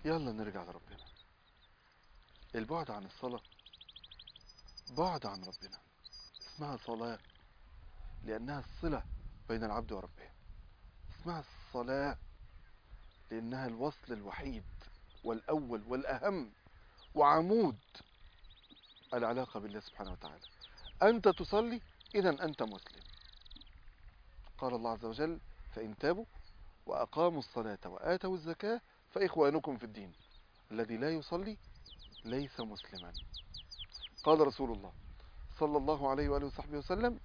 يلا نرجع لربنا البعد عن الصلاة بعد عن ربنا اسمها صلاة لأنها الصلة بين العبد وربه اسمها الصلاة لأنها الوصل الوحيد والأول والأهم وعمود العلاقة بالله سبحانه وتعالى أنت تصلي إذا أنت مسلم قال الله عز وجل فإن تابوا وأقاموا الصلاة وآتوا الزكاة فإخوانكم في الدين الذي لا يصلي ليس مسلما قال رسول الله صلى الله عليه وآله وصحبه وسلم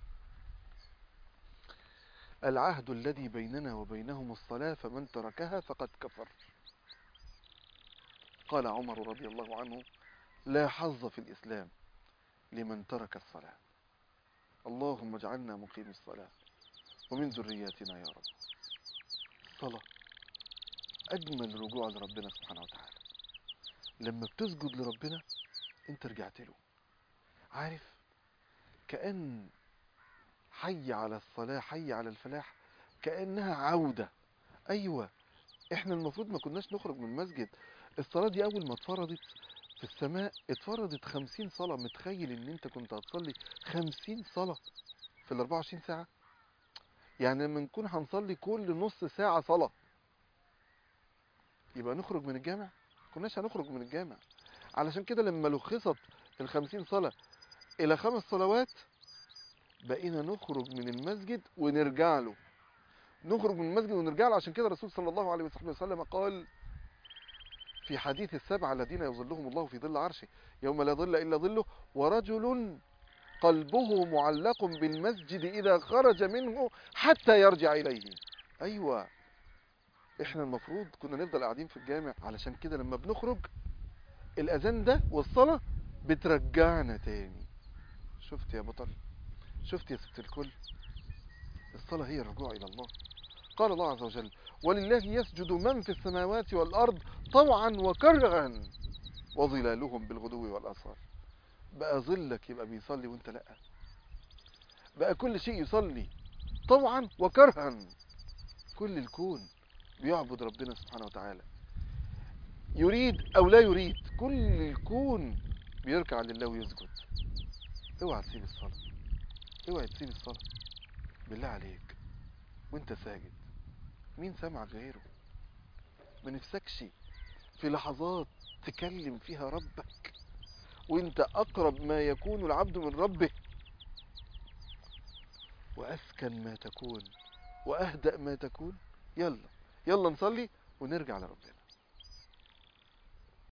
العهد الذي بيننا وبينهم الصلاة فمن تركها فقد كفر قال عمر رضي الله عنه لا حظ في الإسلام لمن ترك الصلاة اللهم اجعلنا مقيم الصلاة ومن ذرياتنا يا رب الصلاة أجمل رجوع لربنا سبحانه وتعالى لما بتسجد لربنا انت رجعت له عارف كأن حي على الصلاة حي على الفلاح كأنها عودة أيوة احنا المفروض ما كناش نخرج من المسجد الصلاة دي أول ما اتفرضت في السماء اتفرضت خمسين صلاة متخيل ان انت كنت هتصلي خمسين صلاة في الاربعة وعشرين ساعة يعني لما نكون هنصلي كل نص ساعة صلاة يبقى نخرج من الجامع كناش هنخرج من الجامع علشان كده لما لخصت الخمسين صلاة إلى خمس صلوات بقينا نخرج من المسجد ونرجع له نخرج من المسجد ونرجع له عشان كده الرسول صلى الله عليه وصحبه وسلم قال في حديث السبعة الذين يظلهم الله في ظل عرشه يوم لا ظل إلا ظله ورجل قلبه معلق بالمسجد إذا خرج منه حتى يرجع إليه أيوة إحنا المفروض كنا نفضل قاعدين في الجامع علشان كده لما بنخرج الأذان ده والصلاة بترجعنا تاني شفت يا بطل شفت يا ست الكل الصلاة هي الرجوع إلى الله قال الله عز وجل ولله يسجد من في السماوات والأرض طوعا وكرها وظلالهم بالغدو والأصال بقى ظلك يبقى بيصلي وانت لا بقى كل شيء يصلي طوعا وكرها كل الكون بيعبد ربنا سبحانه وتعالى يريد او لا يريد كل الكون بيركع لله ويسجد اوعى تسيب الصلاة اوعى تسيب الصلاة بالله عليك وانت ساجد مين سامعك غيره ما نفسكش في لحظات تكلم فيها ربك وانت اقرب ما يكون العبد من ربه واسكن ما تكون واهدأ ما تكون يلا يلا نصلي ونرجع لربنا